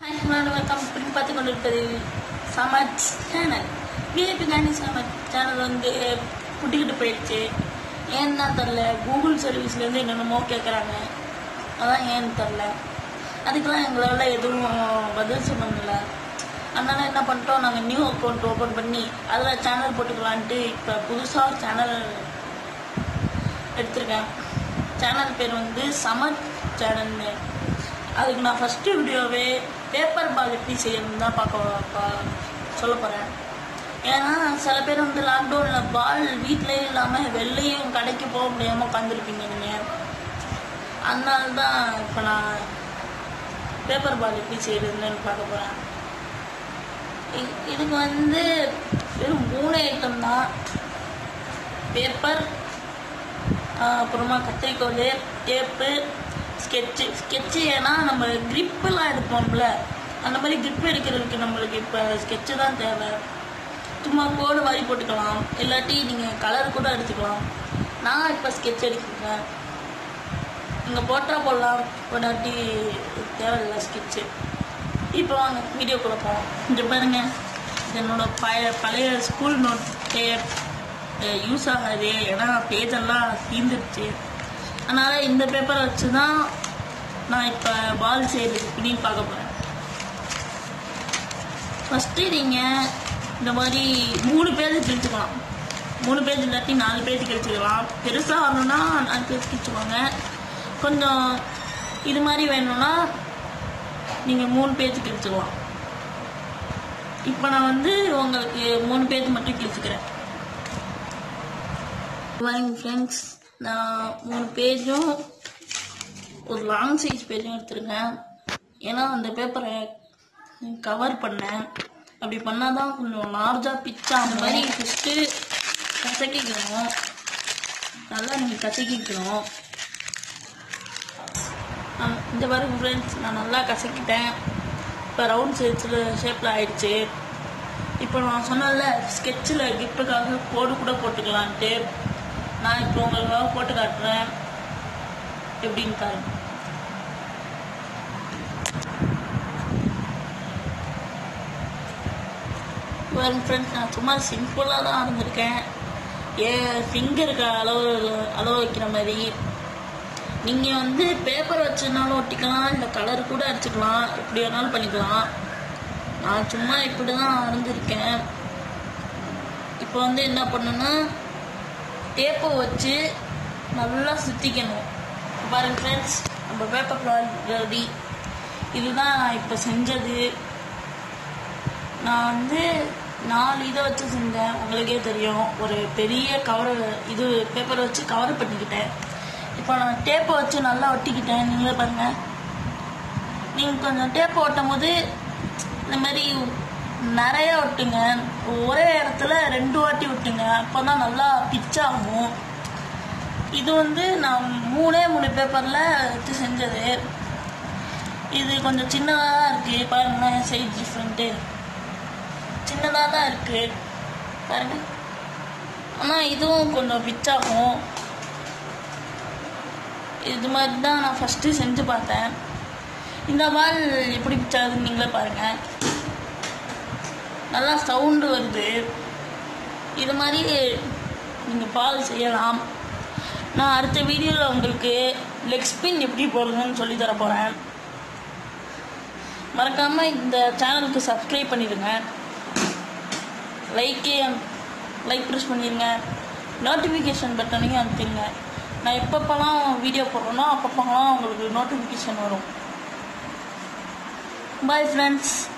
நான் வணக்கம் இப்படி பார்த்து கொண்டிருப்பது Samaj channel VIP Gandhi Samaj channel வந்து புட்டிக்கிட்டு போயிடுச்சு ஏன்னா தெரில கூகுள் சர்வீஸ்லேருந்து என்னென்னமோ கேட்குறாங்க அதான் ஏன்னு தெரில அதுக்கெல்லாம் எங்களால் எதுவும் பதில் சொல்ல முடியல அதனால என்ன பண்ணிட்டோம் நாங்கள் நியூ அக்கௌண்ட் ஓப்பன் பண்ணி அதில் சேனல் போட்டுக்கலான்ட்டு இப்போ புதுசாக சேனல் எடுத்திருக்கேன் சேனல் பேர் வந்து சமர் சேனல்னு அதுக்கு நான் ஃபஸ்ட்டு வீடியோவே பேப்பர் பால் எப்படி செய்யணும்னு தான் பார்க்க பா- சொல்ல போகிறேன் ஏன்னா சில பேர் வந்து லாக்டவுனில் பால் வீட்டிலே இல்லாமல் வெளிலையும் கடைக்கு போக முடியாமல் உட்காந்துருப்பீங்க நீங்கள் அதனால தான் இப்போ நான் பேப்பர் பால் எப்படி செய்யறதுன்னு பார்க்க போகிறேன் இதுக்கு வந்து வெறும் மூணு ஐட்டம் தான் பேப்பர் ஆஹ் அப்புறமா கத்திரிக்கோல் டேப்பு ஸ்கெட்சு ஸ்கெட்சு ஏன்னா நம்ம gripலாம் எடுப்போம்ல அந்த மாதிரி grip எடுக்கிறதுக்கு நம்மளுக்கு இப்போ ஸ்கெட்சு தான் தேவை சும்மா கோடு வாரி போட்டுக்கலாம் இல்லாட்டி நீங்கள் கலர் கூட எடுத்துக்கலாம் நான் இப்போ ஸ்கெட்ச் எடுக்கிறேன் நீங்கள் போட்டால் போடலாம் இல்லாட்டி தேவையில்லை ஸ்கெட்சு இப்போ வாங்க வீடியோ கொடுப்போம் இங்கே பாருங்க இது என்னோட பழைய பழைய ஸ்கூல் நோட் யூஸ் ஆகாது ஏன்னா பேஜெல்லாம் தீந்துருச்சு அதனால் இந்த பேப்பரை வச்சு தான் நான் இப்போ பால் செய்கிறது இப்படின்னு பார்க்க போகிறேன் ஃபஸ்ட்டு நீங்கள் இந்த மாதிரி மூணு பேஜ் கிழிச்சுக்கலாம் மூணு பேஜ் இல்லாட்டி நாலு பேஜ் கிழிச்சுக்கலாம் பெருசாக வரணும்னா நாலு பேஜ் கிழிச்சுக்கோங்க கொஞ்சம் இது மாதிரி வேணும்னா நீங்கள் மூணு பேஜ் கிழிச்சுக்கலாம் இப்போ நான் வந்து உங்களுக்கு மூணு பேஜ் மட்டும் கிழிச்சுக்கிறேன் வாங்க ஃப்ரெண்ட்ஸ் நான் மூணு பேஜும் ஒரு லாங் சைஸ் பேஜும் எடுத்திருக்கேன் ஏன்னா அந்த பேப்பரை கவர் பண்ணேன் அப்படி பண்ணால் தான் கொஞ்சம் லார்ஜாக பிச்சா அந்த மாதிரி ஃபஸ்ட்டு கசக்கிக்கணும் நல்லா நீங்கள் கசக்கிக்கணும் ஆ, இந்த பாருங்க ஃப்ரெண்ட்ஸ் நான் நல்லா கசக்கிட்டேன் இப்போ ரவுண்ட் ஷேப்ஸில் ஷேப்பில் ஆயிடுச்சு இப்போ நான் சொன்னேன்ல ஸ்கெட்சில் கிஃப்ட்டுக்காக கோடு கூட போட்டுக்கலான்ட்டு நான் இப்போ உங்களுக்காக போட்டு காட்டுறேன் எப்படின்னு பாருங்க பாருங்க ஃப்ரெண்ட்ஸ் நான் சும்மா சிம்பிளாக தான் இருந்திருக்கேன் ஏன் ஃபிங்கருக்கு அளவு அளவு வைக்கிற மாதிரி நீங்கள் வந்து பேப்பர் வச்சுனாலும் ஒட்டிக்கலாம் இல்லை கலர் கூட அடிச்சுக்கலாம் எப்படி வேணாலும் பண்ணிக்கலாம் நான் சும்மா இப்படி தான் வரைஞ்சிருக்கேன் இப்போ வந்து என்ன பண்ணணும்னா டேப்பை வச்சு நல்லா சுற்றிக்கணும் பாருங்க ஃப்ரெண்ட்ஸ் நம்ம பேப்பர் ரெடி இதுதான் நான் இப்போ செஞ்சது நான் வந்து நாலு இதை வச்சு செஞ்சேன் உங்களுக்கே தெரியும் ஒரு பெரிய கவர் இது பேப்பர் வச்சு கவர் பண்ணிக்கிட்டேன் இப்போ நான் டேப்பை வச்சு நல்லா ஒட்டிக்கிட்டேன் நீங்களே பாருங்க நீங்கள் கொஞ்சம் டேப் ஓட்டும் போது இந்த மாதிரி நிறைய ஒட்டுங்க ஒரே இடத்துல ரெண்டு வாட்டி ஒட்டுங்க அப்போ தான் நல்லா பிச்சாகும் இது வந்து நான் மூணே மூணு பேப்பரில் வச்சு செஞ்சது இது கொஞ்சம் சின்னதாக தான் இருக்குது பாருங்களேன் சைஸ் டிஃப்ரெண்ட்டு சின்னதாக தான் இருக்குது பாருங்க ஆனால் இதுவும் கொஞ்சம் பிச்சாகும் இது மாதிரி தான் நான் ஃபஸ்ட்டு செஞ்சு பார்த்தேன் இந்த பால் எப்படி பிச்சாகுதுன்னு நீங்களே பாருங்கள் நல்லா சவுண்டு வருது இது மாதிரி நீங்கள் பால் செய்யலாம் நான் அடுத்த வீடியோவில் உங்களுக்கு லெக் ஸ்பின் எப்படி போடுறதுன்னு சொல்லி தர போகிறேன் மறக்காமல் இந்த சேனலுக்கு சப்ஸ்கிரைப் பண்ணிடுங்க லைக்கே லைக் ப்ரெஸ் பண்ணிடுங்க நோட்டிஃபிகேஷன் பட்டனையும் அனுப்பிடுங்க நான் எப்பப்போலாம் வீடியோ போடுறேனோ அப்பப்போலாம் உங்களுக்கு நோட்டிஃபிகேஷன் வரும் பாய் ஃப்ரெண்ட்ஸ்